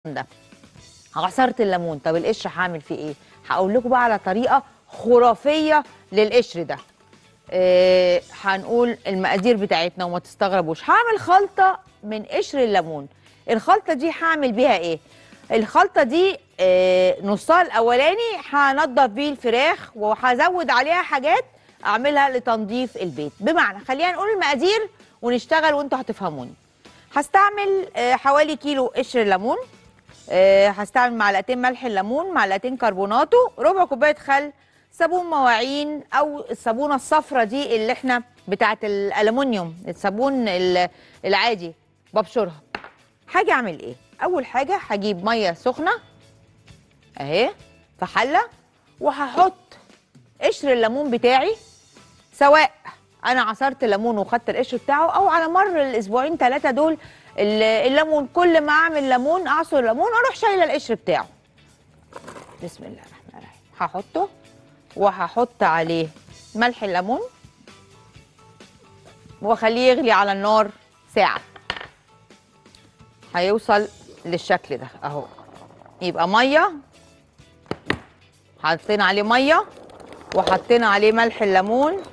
ده عصرت الليمون طب القشر هعمل فيه ايه هقول لكم بقى على طريقه خرافيه للقشر ده آه هنقول المقادير بتاعتنا وما تستغربوش هعمل خلطه من قشر الليمون الخلطه دي هعمل بيها ايه الخلطه دي آه نصها الاولاني هنضف بيه الفراخ وهزود عليها حاجات اعملها لتنظيف البيت بمعنى خلينا نقول المقادير ونشتغل وانتوا هتفهموني هستعمل آه حوالي كيلو قشر ليمون آه، هستعمل معلقتين ملح الليمون معلقتين كربوناتو ربع كوبايه خل صابون مواعين او الصابونه الصفرة دي اللي احنا بتاعه الالومنيوم الصابون ال- العادي ببشرها هاجي اعمل ايه اول حاجه هجيب ميه سخنه اهي في حله وهحط قشر الليمون بتاعي سواء انا عصرت ليمون وخدت القشر بتاعه او على مر الاسبوعين ثلاثه دول ال- الليمون كل ما اعمل ليمون اعصر ليمون اروح شايله القشر بتاعه بسم الله الرحمن الرحيم هحطه وهحط عليه ملح الليمون واخليه يغلي على النار ساعه هيوصل للشكل ده اهو يبقى ميه حطينا عليه ميه وحطينا عليه ملح الليمون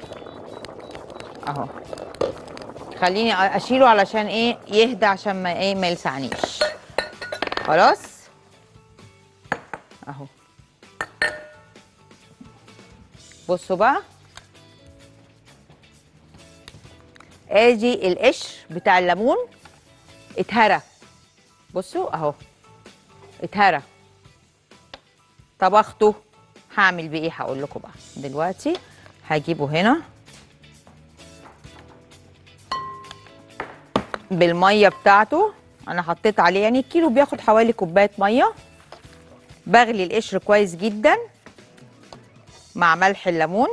اهو خليني اشيله علشان ايه يهدى عشان ما ايه ما يلسعنيش خلاص اهو بصوا بقى ادي القشر بتاع الليمون اتهرى بصوا اهو اتهرى طبخته هعمل بيه ايه هقول لكم بقى دلوقتي هجيبه هنا بالميه بتاعته انا حطيت عليه يعني الكيلو بياخد حوالي كوبايه ميه بغلي القشر كويس جدا مع ملح الليمون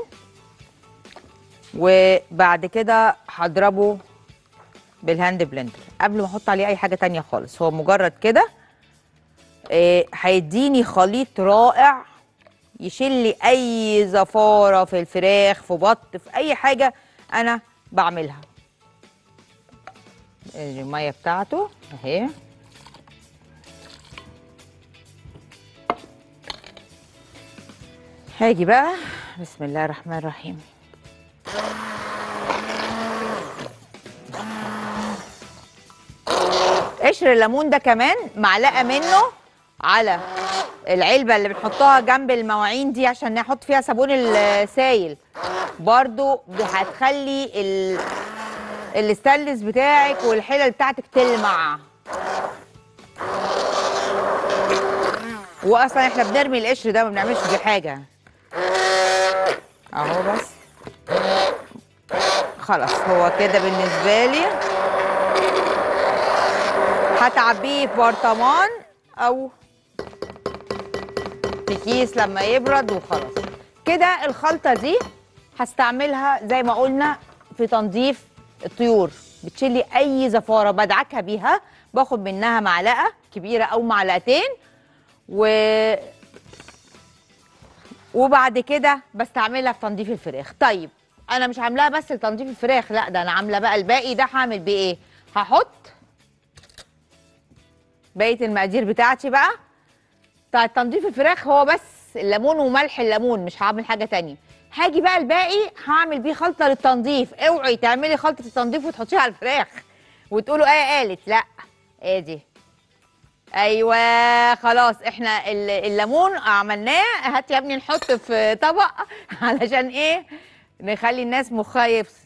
وبعد كده هضربه بالهاند بلندر قبل ما احط عليه اي حاجه تانية خالص هو مجرد كده آه، هيديني خليط رائع يشيل لي اي زفاره في الفراخ في بط في اي حاجه انا بعملها الميه بتاعته اهي هاجي بقى بسم الله الرحمن الرحيم قشر الليمون ده كمان معلقه منه على العلبه اللي بنحطها جنب المواعين دي عشان نحط فيها صابون السايل برضو هتخلي ال... الاستانلس بتاعك والحلل بتاعتك تلمع واصلا احنا بنرمي القشر ده ما بنعملش بيه حاجه اهو بس خلاص هو كده بالنسبه لي هتعبيه في برطمان او في كيس لما يبرد وخلاص كده الخلطه دي هستعملها زي ما قلنا في تنظيف الطيور بتشيلي اي زفاره بدعكها بيها باخد منها معلقه كبيره او معلقتين و وبعد كده بستعملها في تنظيف الفراخ طيب انا مش عاملاها بس لتنظيف الفراخ لا ده انا عامله بقى الباقي ده هعمل بيه ايه هحط بقيه المقادير بتاعتي بقى بتاعت تنظيف الفراخ هو بس الليمون وملح الليمون مش هعمل حاجه تانية هاجي بقى الباقي هعمل بيه خلطه للتنظيف اوعي تعملي خلطه التنظيف وتحطيها على الفراخ وتقولوا ايه قالت لا ادي ايوه خلاص احنا ال- الليمون عملناه هات يا ابني نحط في طبق علشان ايه نخلي الناس مخها يفصل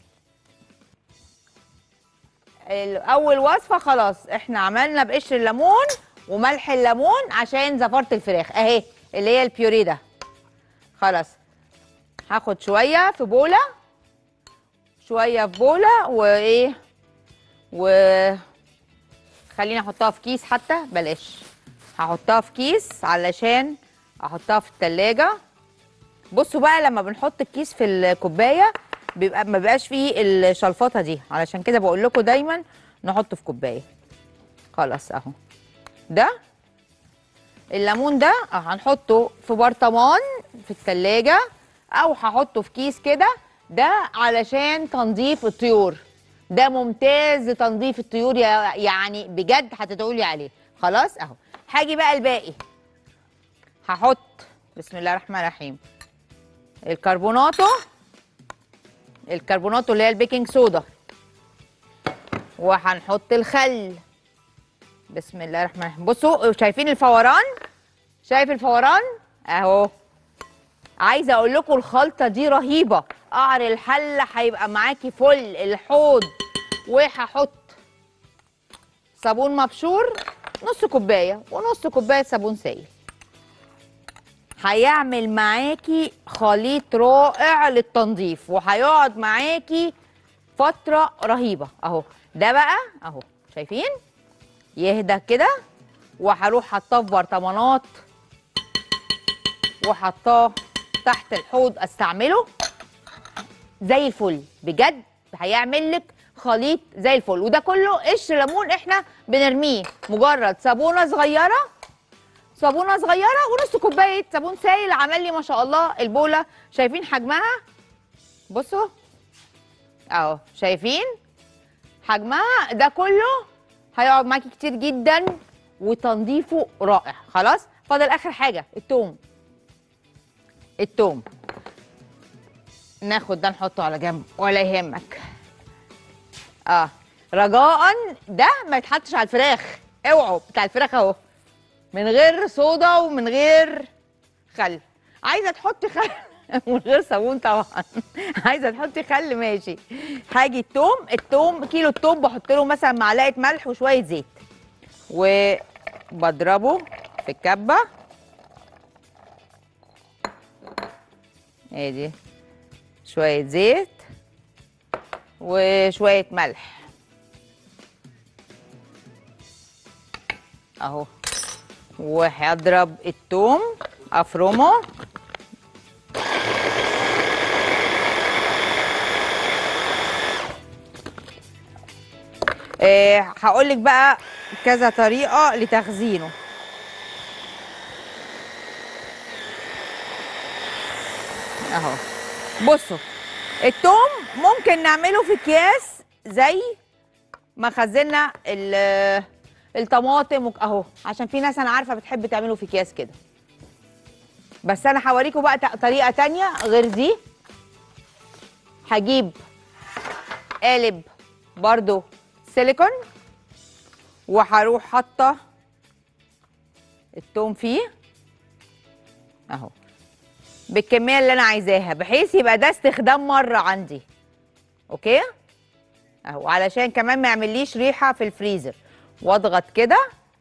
ال- اول وصفه خلاص احنا عملنا بقشر الليمون وملح الليمون عشان زفاره الفراخ اهي اللي هي البيوري ده خلاص هاخد شويه في بوله شويه في بوله وايه و خليني احطها في كيس حتى بلاش هحطها في كيس علشان احطها في التلاجة بصوا بقى لما بنحط الكيس في الكوبايه بيبقى ما بيبقاش فيه الشلفطه دي علشان كده بقول لكم دايما نحطه في كوبايه خلاص اهو ده الليمون ده اه هنحطه في برطمان في التلاجة او هحطه في كيس كده ده علشان تنظيف الطيور ده ممتاز لتنظيف الطيور يا- يعني بجد هتدعوا لي عليه خلاص اهو هاجي بقى الباقي هحط بسم الله الرحمن الرحيم الكربوناتو الكربوناتو اللي هي البيكنج صودا وهنحط الخل بسم الله الرحمن الرحيم بصوا شايفين الفوران شايف الفوران اهو عايزه اقول لكم الخلطه دي رهيبه قعر الحله هيبقى معاكي فل الحوض وهحط صابون مبشور نص كوبايه ونص كوبايه صابون سائل هيعمل معاكي خليط رائع للتنظيف وهيقعد معاكي فتره رهيبه اهو ده بقى اهو شايفين يهدى كده وهروح حطاه في برطمانات وحطاه تحت الحوض استعمله زي الفل بجد هيعمل لك خليط زي الفل وده كله قشر ليمون احنا بنرميه مجرد صابونه صغيره صابونه صغيره ونص كوبايه صابون سائل عمل لي ما شاء الله البوله شايفين حجمها بصوا اهو شايفين حجمها ده كله هيقعد معاكي كتير جدا وتنظيفه رائع خلاص فاضل اخر حاجه التوم التوم ناخد ده نحطه على جنب ولا يهمك اه رجاء ده ما يتحطش على الفراخ اوعوا بتاع الفراخ اهو من غير صودا ومن غير خل عايزه تحطي خل من غير صابون طبعا عايزه تحطي خل ماشي هاجي التوم التوم كيلو التوم بحط له مثلا معلقه ملح وشويه زيت وبضربه في الكبه ادي شويه زيت وشويه ملح اهو وهضرب التوم افرمه إيه هقول لك بقى كذا طريقه لتخزينه اهو بصوا التوم ممكن نعمله في اكياس زي ما خزنا ال- الطماطم وك- اهو عشان في ناس انا عارفه بتحب تعمله في اكياس كده بس انا هوريكم بقى ت- طريقه تانية غير دي هجيب قالب برضو سيليكون وهروح حاطه التوم فيه اهو بالكميه اللي انا عايزاها بحيث يبقى ده استخدام مره عندي اوكي اهو علشان كمان ما يعمليش ريحه في الفريزر واضغط كده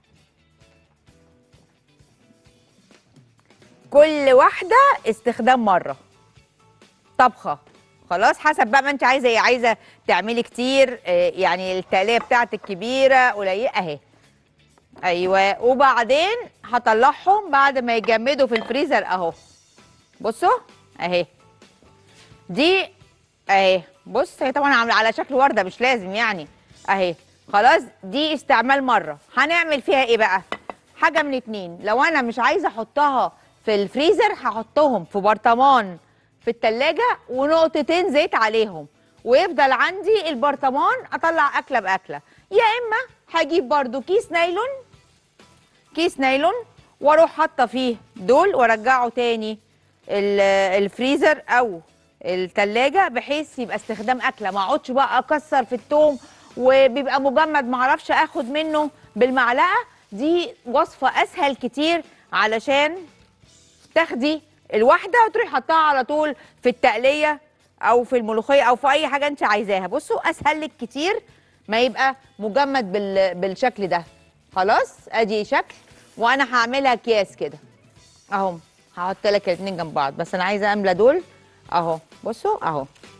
كل واحده استخدام مره طبخه خلاص حسب بقى ما انت عايزه ايه عايزه تعملي كتير آه، يعني التقليه بتاعتك كبيره قليله اهي ايوه وبعدين هطلعهم بعد ما يجمدوا في الفريزر اهو بصوا اهي دي اهي بص هي طبعا عامله على شكل ورده مش لازم يعني اهي خلاص دي استعمال مره هنعمل فيها ايه بقى حاجه من اتنين لو انا مش عايزه احطها في الفريزر هحطهم في برطمان في التلاجة ونقطتين زيت عليهم ويفضل عندي البرطمان اطلع اكله باكله يا اما هجيب برضو كيس نايلون كيس نايلون واروح حاطه فيه دول وارجعه تاني ال- الفريزر او التلاجة بحيث يبقى استخدام اكله ما اقعدش بقى اكسر في التوم وبيبقى مجمد ما اعرفش اخد منه بالمعلقه دي وصفه اسهل كتير علشان تاخدي الواحده وتروحي حطها على طول في التقليه او في الملوخيه او في اي حاجه انت عايزاها بصوا اسهل لك كتير ما يبقى مجمد بال... بالشكل ده خلاص ادي شكل وانا هعملها اكياس كده اهو هحط لك الاثنين جنب بعض بس انا عايزه املى دول اهو بصوا اهو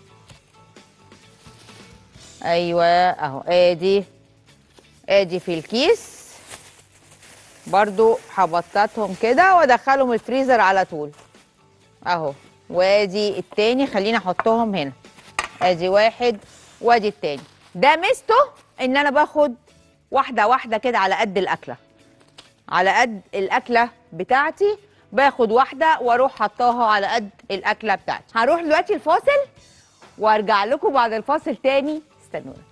ايوه اهو ادي ادي في الكيس برضو هبططهم كده وادخلهم الفريزر على طول اهو وادي التاني خليني احطهم هنا ادي واحد وادي التاني ده ميزته ان انا باخد واحده واحده كده على قد الاكله على قد الاكله بتاعتي باخد واحده واروح حطاها على قد الاكله بتاعتي هروح دلوقتي الفاصل وارجع لكم بعد الفاصل تاني استنونا